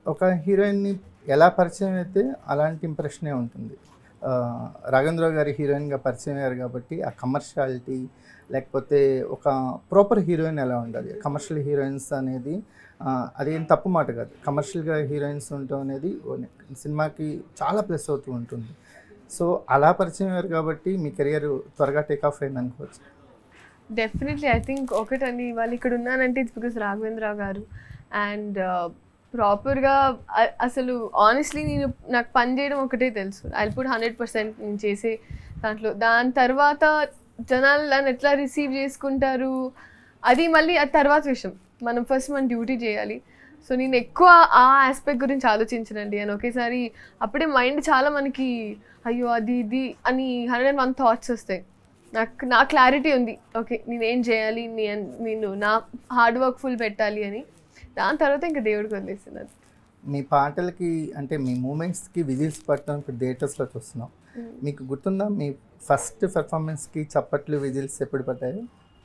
ఒక హీరోయిన్ని ఎలా పరిచయం అయితే అలాంటి ఇంప్రెషనే ఉంటుంది ఆ, రాఘవేంద్రరావు గారి హీరోయిన్గా పరిచయం అయ్యారు కాబట్టి ఆ కమర్షియాలిటీ లేకపోతే ఒక ప్రాపర్ హీరోయిన్ ఎలా ఉండాలి కమర్షియల్ హీరోయిన్స్ అనేది ఆ, అదేం తప్పు మాట కాదు కమర్షియల్గా హీరోయిన్స్ ఉండటం అనేది ఓ- సినిమాకి చాలా ప్లస్ అవుతూ ఉంటుంది సో అలా పరిచయం అయ్యారు కాబట్టి మీ కెరియర్ త్వరగా టేక్ ఆఫ్ అయింది అనుకోవచ్చు డెఫినెట్లీ ఐ థింక్ ఒకటండి వాళ్ళు ఇక్కడ ఉన్నానంటే ఇట్స్ బికాస్ రాఘవేంద్రరావు గారు అండ్ ప్రాపర్గా అసలు ఆనెస్ట్లీ నేను నాకు పని చేయడం ఒకటే తెలుసు ఐ పుట్ హండ్రెడ్ పర్సెంట్ నేను చేసే దాంట్లో దాని తర్వాత జనాలు దాన్ని ఎట్లా రిసీవ్ చేసుకుంటారు అది మళ్ళీ అది తర్వాత విషయం మనం ఫస్ట్ మన డ్యూటీ చేయాలి సో నేను ఎక్కువ ఆ ఆస్పెక్ట్ గురించి ఆలోచించనండి అని ఒకేసారి అప్పుడే మైండ్ చాలా మనకి అయ్యో అది ఇది అని హండ్రెడ్ అండ్ వన్ థాట్స్ వస్తాయి నాకు నా క్లారిటీ ఉంది ఓకే నేను ఏం చేయాలి నే- నేను నా హార్డ్ వర్క్ ఫుల్ పెట్టాలి అని దాని తర్వాత ఇంకా దేవుడికి వదిలేస్తున్నాను మీ పాటలకి అంటే మీ మూమెంట్స్కి విజిల్స్ పట్టడం ఇప్పుడు థియేటర్స్లో చూస్తున్నాం మీకు గుర్తుందా మీ ఫస్ట్ పెర్ఫార్మెన్స్కి చప్పట్లు విజిల్స్ ఎప్పుడు పడ్డాయి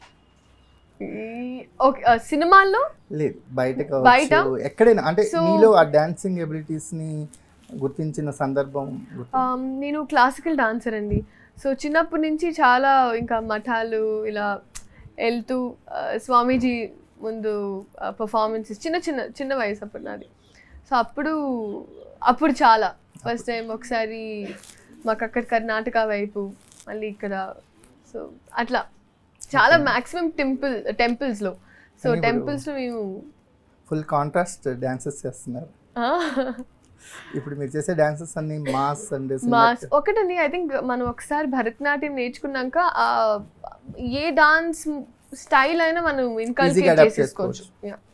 ఓకే సినిమాల్లో లేదు బయట బయట? కావచ్చు ఎక్కడైనా అంటే So- మీలో ఆ డాన్సింగ్ ఎబిలిటీస్ని గుర్తించిన సందర్భం గుర్తు- Um, నేను క్లాసికల్ డాన్సర్ అండి సో చిన్నప్పటి నుంచి చాలా ఇంకా మఠాలు ఇలా వెళ్తూ ఆ, స్వామీజీ ముందు పర్ఫార్మెన్సెస్ చిన్న చిన్న చిన్న వయసు అప్పుడు నాది సో అప్పుడు అప్పుడు చాలా ఫస్ట్ టైం ఒకసారి మాకు అక్కడ కర్ణాటక వైపు మళ్ళీ ఇక్కడ సో అట్లా చాలా మ్యాక్సిమం టెంపుల్ టెంపుల్స్లో సో కానీ ఇప్పుడు- టెంపుల్స్లో మేము ఫుల్ కాంట్రాస్ట్ డాన్సెస్ చేస్తున్నారు ఇప్పుడు మీరు చేసే డాన్సెస్ అన్ని మాస్ అండ్ మాస్ ఒకటండి ఐ థింక్ మనం ఒకసారి భరతనాట్యం నేర్చుకున్నాక ఆ, ఏ డాన్స్ స్టైల్ అయినా మనం Easy గా ఇన్కల్కేట్ adapt చేసేసుకోవచ్చు Yeah.